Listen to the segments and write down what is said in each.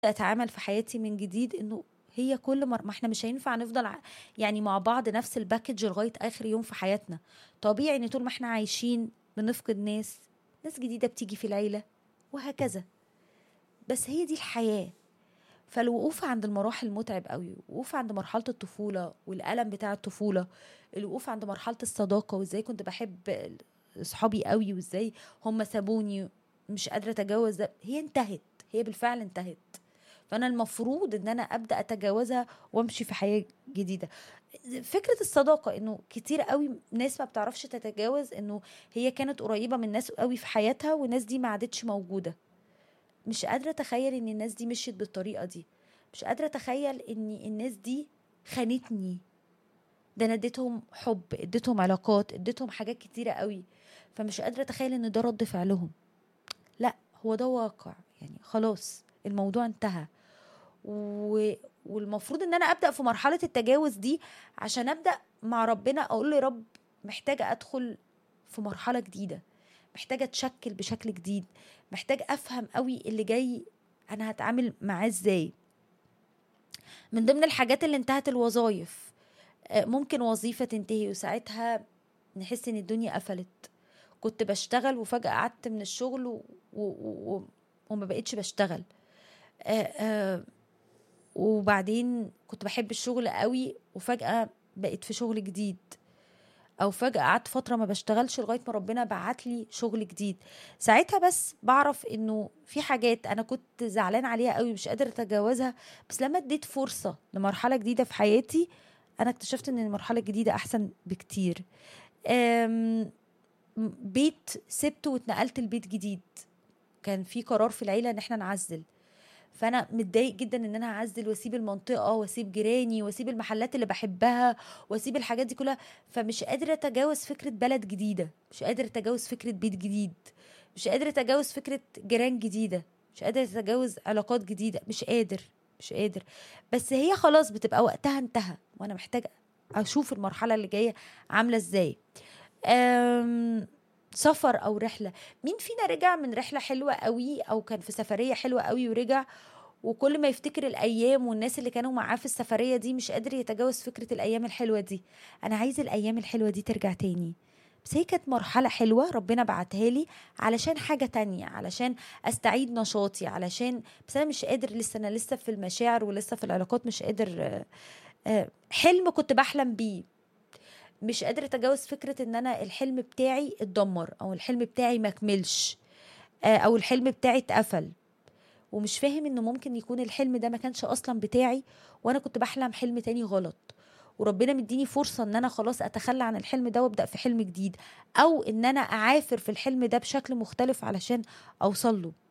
اتعامل في حياتي من جديد انه هي كل مره ما احنا مش هينفع نفضل ع- يعني مع بعض نفس الباكج لغايه اخر يوم في حياتنا طبيعي ان طول ما احنا عايشين بنفقد ناس ناس جديده بتيجي في العيله وهكذا بس هي دي الحياه فالوقوف عند المراحل متعب قوي الوقوف عند مرحله الطفوله والالم بتاع الطفوله الوقوف عند مرحله الصداقه وازاي كنت بحب اصحابي قوي وازاي هم سابوني مش قادره اتجاوز ده هي انتهت هي بالفعل انتهت فانا المفروض ان انا ابدا اتجاوزها وامشي في حياه جديده فكره الصداقه انه كتير قوي ناس ما بتعرفش تتجاوز انه هي كانت قريبه من ناس قوي في حياتها والناس دي ما عادتش موجوده مش قادره اتخيل ان الناس دي مشيت بالطريقه دي مش قادره اتخيل ان الناس دي خانتني ده انا اديتهم حب اديتهم علاقات اديتهم حاجات كتيره قوي فمش قادره اتخيل ان ده رد فعلهم لا هو ده واقع يعني خلاص الموضوع انتهى و... والمفروض ان انا ابدا في مرحله التجاوز دي عشان ابدا مع ربنا اقول له يا رب محتاجه ادخل في مرحله جديده محتاجه اتشكل بشكل جديد محتاج افهم قوي اللي جاي انا هتعامل معاه ازاي من ضمن الحاجات اللي انتهت الوظائف آه، ممكن وظيفه تنتهي وساعتها نحس ان الدنيا قفلت كنت بشتغل وفجاه قعدت من الشغل و... و... و... وما بقتش بشتغل آه، آه، وبعدين كنت بحب الشغل قوي وفجأة بقيت في شغل جديد او فجأة قعدت فترة ما بشتغلش لغاية ما ربنا بعت لي شغل جديد ساعتها بس بعرف انه في حاجات انا كنت زعلان عليها قوي مش قادرة اتجاوزها بس لما اديت فرصة لمرحلة جديدة في حياتي انا اكتشفت ان المرحلة الجديدة احسن بكتير أم، بيت سبته واتنقلت لبيت جديد كان في قرار في العيلة ان احنا نعزل فانا متضايق جدا ان انا هعزل واسيب المنطقه واسيب جيراني واسيب المحلات اللي بحبها واسيب الحاجات دي كلها فمش قادره اتجاوز فكره بلد جديده مش قادره اتجاوز فكره بيت جديد مش قادره اتجاوز فكره جيران جديده مش قادره اتجاوز علاقات جديده مش قادر مش قادر بس هي خلاص بتبقى وقتها انتهى وانا محتاجه اشوف المرحله اللي جايه عامله ازاي أم سفر او رحله مين فينا رجع من رحله حلوه قوي او كان في سفريه حلوه قوي ورجع وكل ما يفتكر الايام والناس اللي كانوا معاه في السفريه دي مش قادر يتجاوز فكره الايام الحلوه دي انا عايز الايام الحلوه دي ترجع تاني بس هي كانت مرحلة حلوة ربنا بعتها لي علشان حاجة تانية علشان استعيد نشاطي علشان بس انا مش قادر لسه انا لسه في المشاعر ولسه في العلاقات مش قادر آه، آه، حلم كنت بحلم بيه مش قادرة اتجاوز فكرة ان انا الحلم بتاعي اتدمر او الحلم بتاعي ما كملش آه، او الحلم بتاعي اتقفل ومش فاهم انه ممكن يكون الحلم ده ما كانش اصلا بتاعي وانا كنت بحلم حلم تاني غلط وربنا مديني فرصة ان انا خلاص اتخلى عن الحلم ده وابدأ في حلم جديد او ان انا اعافر في الحلم ده بشكل مختلف علشان اوصل له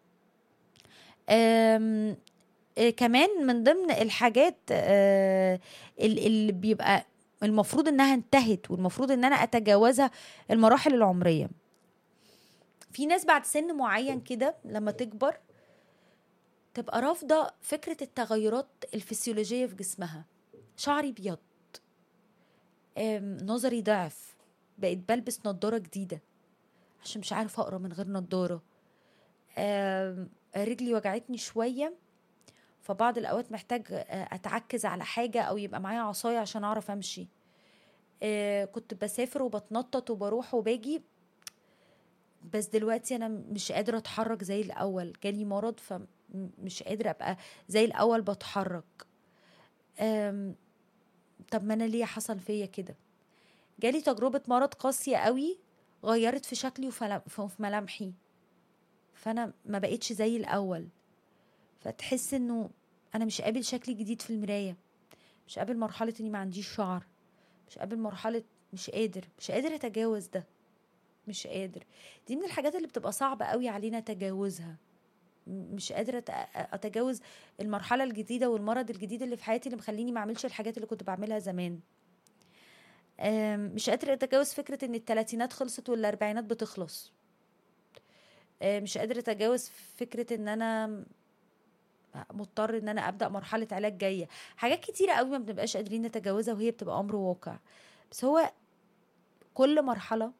أم آه، كمان من ضمن الحاجات آه، ال- اللي بيبقى المفروض انها انتهت والمفروض ان انا اتجاوزها المراحل العمريه في ناس بعد سن معين كده لما تكبر تبقى رافضه فكره التغيرات الفسيولوجيه في جسمها شعري ابيض آم، نظري ضعف بقيت بلبس نضاره جديده عشان مش عارفه اقرا من غير نضاره آم، رجلي وجعتني شويه فبعض الاوقات محتاج آه، اتعكز على حاجه او يبقى معايا عصايه عشان اعرف امشي آه، كنت بسافر وبتنطط وبروح وباجي بس دلوقتي انا مش قادره اتحرك زي الاول جالي مرض فمش قادره ابقى زي الاول بتحرك آم، طب ما انا ليه حصل فيا كده جالي تجربه مرض قاسيه قوي غيرت في شكلي وفي في ملامحي فانا ما بقتش زي الاول فتحس انه انا مش قابل شكلي جديد في المرايه مش قابل مرحله اني ما عنديش شعر مش قابل مرحله مش قادر مش قادر اتجاوز ده مش قادر دي من الحاجات اللي بتبقى صعبة قوي علينا تجاوزها م- مش قادرة أت- أتجاوز المرحلة الجديدة والمرض الجديد اللي في حياتي اللي مخليني ما أعملش الحاجات اللي كنت بعملها زمان أم، مش قادرة أتجاوز فكرة إن التلاتينات خلصت والأربعينات بتخلص أم، مش قادرة أتجاوز فكرة إن أنا مضطر إن أنا أبدأ مرحلة علاج جاية حاجات كتيرة قوي ما بنبقاش قادرين نتجاوزها وهي بتبقى أمر واقع بس هو كل مرحلة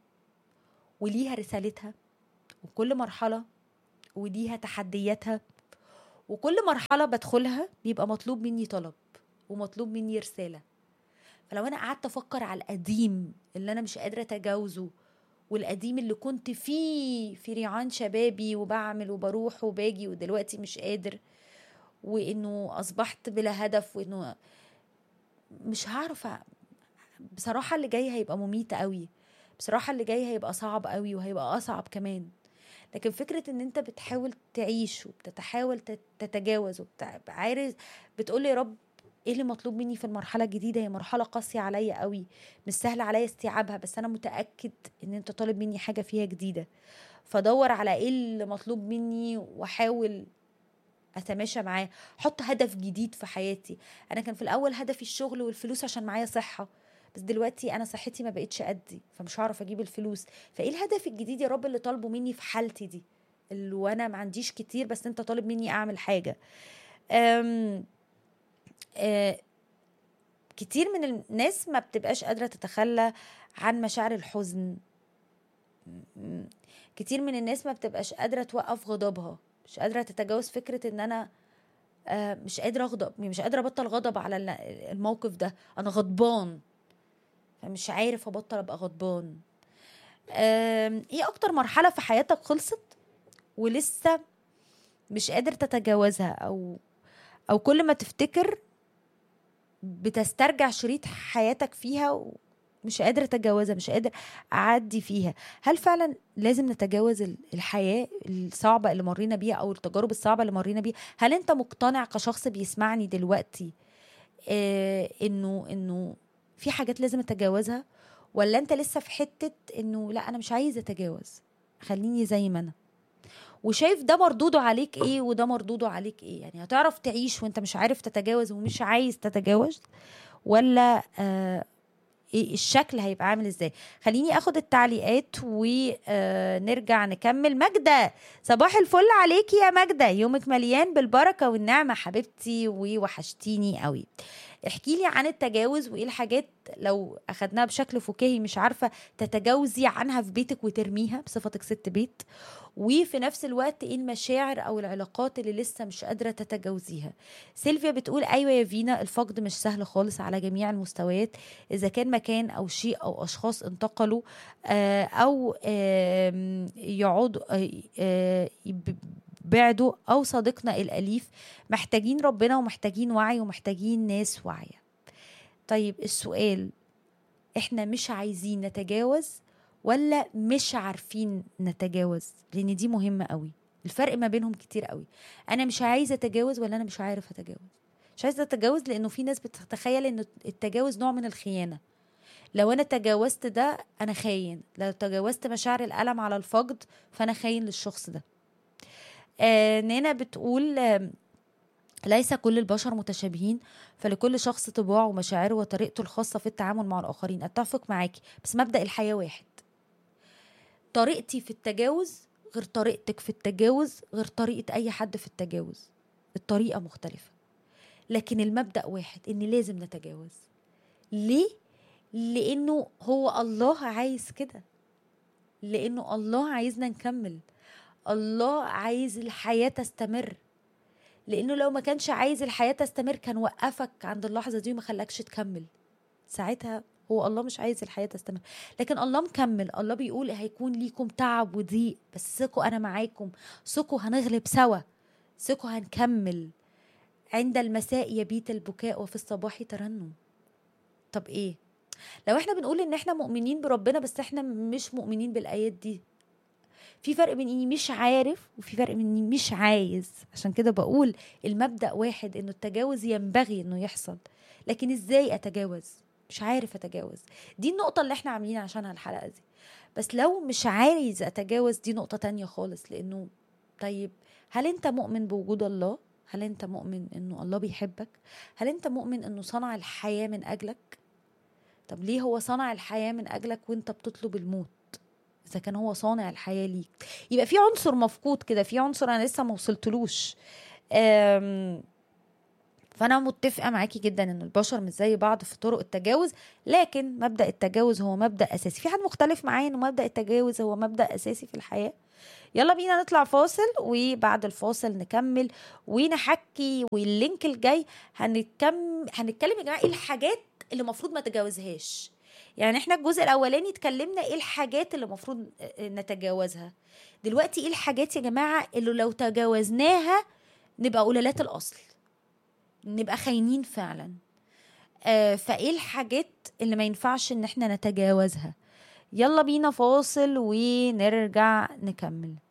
وليها رسالتها وكل مرحلة وليها تحدياتها وكل مرحله بدخلها بيبقى مطلوب مني طلب ومطلوب مني رساله فلو انا قعدت افكر على القديم اللي انا مش قادره اتجاوزه والقديم اللي كنت فيه في ريعان شبابي وبعمل وبروح وباجي ودلوقتي مش قادر وانه اصبحت بلا هدف وانه مش هعرف أ- بصراحه اللي جاي هيبقى مميت قوي بصراحه اللي جاي هيبقى صعب قوي وهيبقى اصعب كمان لكن فكره ان انت بتحاول تعيش وبتتحاول تت- تتجاوز وعارف بتقول يا رب ايه اللي مطلوب مني في المرحله الجديده هي مرحله قاسيه عليا قوي مش سهل عليا استيعابها بس انا متاكد ان انت طالب مني حاجه فيها جديده فدور على ايه اللي مطلوب مني واحاول اتماشى معاه حط هدف جديد في حياتي انا كان في الاول هدفي الشغل والفلوس عشان معايا صحه بس دلوقتي انا صحتي ما بقتش قدي فمش هعرف اجيب الفلوس فايه الهدف الجديد يا رب اللي طالبه مني في حالتي دي اللي وانا ما عنديش كتير بس انت طالب مني اعمل حاجه أم آه، كتير من الناس ما بتبقاش قادرة تتخلى عن مشاعر الحزن م- كتير من الناس ما بتبقاش قادرة توقف غضبها مش قادرة تتجاوز فكرة ان انا آه، مش قادرة اغضب مش قادرة ابطل غضب على ال- الموقف ده انا غضبان فمش عارف ابطل ابقى غضبان آم، ايه اكتر مرحلة في حياتك خلصت ولسه مش قادر تتجاوزها او او كل ما تفتكر بتسترجع شريط حياتك فيها ومش قادر اتجاوزها مش قادر اعدي فيها هل فعلا لازم نتجاوز ال- الحياه الصعبه اللي مرينا بيها او التجارب الصعبه اللي مرينا بيها هل انت مقتنع كشخص بيسمعني دلوقتي آه انه انه في حاجات لازم اتجاوزها ولا انت لسه في حته انه لا انا مش عايز اتجاوز خليني زي ما انا وشايف ده مردوده عليك ايه وده مردوده عليك ايه يعني هتعرف تعيش وانت مش عارف تتجاوز ومش عايز تتجاوز ولا آه ايه الشكل هيبقى عامل ازاي خليني اخد التعليقات ونرجع نكمل ماجدة صباح الفل عليكي يا ماجدة يومك مليان بالبركة والنعمة حبيبتي ووحشتيني قوي احكي لي عن التجاوز وايه الحاجات لو اخدناها بشكل فكاهي مش عارفة تتجاوزي عنها في بيتك وترميها بصفتك ست بيت وفي نفس الوقت ايه المشاعر او العلاقات اللي لسه مش قادره تتجاوزيها سيلفيا بتقول ايوه يا فينا الفقد مش سهل خالص على جميع المستويات اذا كان مكان او شيء او اشخاص انتقلوا آه، او آم، يقعدوا آه، آه، يب- بعدوا او صديقنا الاليف محتاجين ربنا ومحتاجين وعي ومحتاجين ناس واعيه طيب السؤال احنا مش عايزين نتجاوز ولا مش عارفين نتجاوز لان دي مهمه قوي الفرق ما بينهم كتير قوي انا مش عايزه اتجاوز ولا انا مش عارف اتجاوز مش عايزه اتجاوز لانه في ناس بتتخيل ان التجاوز نوع من الخيانه لو انا تجاوزت ده انا خاين لو تجاوزت مشاعر الالم على الفقد فانا خاين للشخص ده آه نانا بتقول آه ليس كل البشر متشابهين فلكل شخص طباعه ومشاعره وطريقته الخاصة في التعامل مع الآخرين أتفق معاكي بس مبدأ الحياة واحد طريقتي في التجاوز غير طريقتك في التجاوز غير طريقة أي حد في التجاوز الطريقة مختلفة لكن المبدأ واحد إن لازم نتجاوز ليه؟ لأنه هو الله عايز كده لأنه الله عايزنا نكمل الله عايز الحياة تستمر لانه لو ما كانش عايز الحياه تستمر كان وقفك عند اللحظه دي وما خلاكش تكمل ساعتها هو الله مش عايز الحياه تستمر لكن الله مكمل الله بيقول هيكون ليكم تعب وضيق بس ثقوا انا معاكم ثقوا هنغلب سوا ثقوا هنكمل عند المساء يبيت البكاء وفي الصباح ترنم طب ايه لو احنا بنقول ان احنا مؤمنين بربنا بس احنا مش مؤمنين بالايات دي في فرق بين اني مش عارف وفي فرق بين اني مش عايز عشان كده بقول المبدا واحد انه التجاوز ينبغي انه يحصل لكن ازاي اتجاوز مش عارف اتجاوز دي النقطه اللي احنا عاملين عشانها الحلقه دي بس لو مش عايز اتجاوز دي نقطه تانية خالص لانه طيب هل انت مؤمن بوجود الله هل انت مؤمن انه الله بيحبك هل انت مؤمن انه صنع الحياه من اجلك طب ليه هو صنع الحياه من اجلك وانت بتطلب الموت اذا كان هو صانع الحياه ليك يبقى في عنصر مفقود كده في عنصر انا لسه ما وصلتلوش أم، فانا متفقه معاكي جدا ان البشر مش زي بعض في طرق التجاوز لكن مبدا التجاوز هو مبدا اساسي في حد مختلف معايا ان مبدا التجاوز هو مبدا اساسي في الحياه يلا بينا نطلع فاصل وبعد الفاصل نكمل ونحكي واللينك الجاي هنتكم هنتكلم يا جماعه ايه الحاجات اللي المفروض ما تجاوزهاش يعني احنا الجزء الاولاني اتكلمنا ايه الحاجات اللي المفروض نتجاوزها دلوقتي ايه الحاجات يا جماعه اللي لو تجاوزناها نبقى قلالات الاصل نبقى خاينين فعلا آه فايه الحاجات اللي ما ينفعش ان احنا نتجاوزها يلا بينا فاصل ونرجع نكمل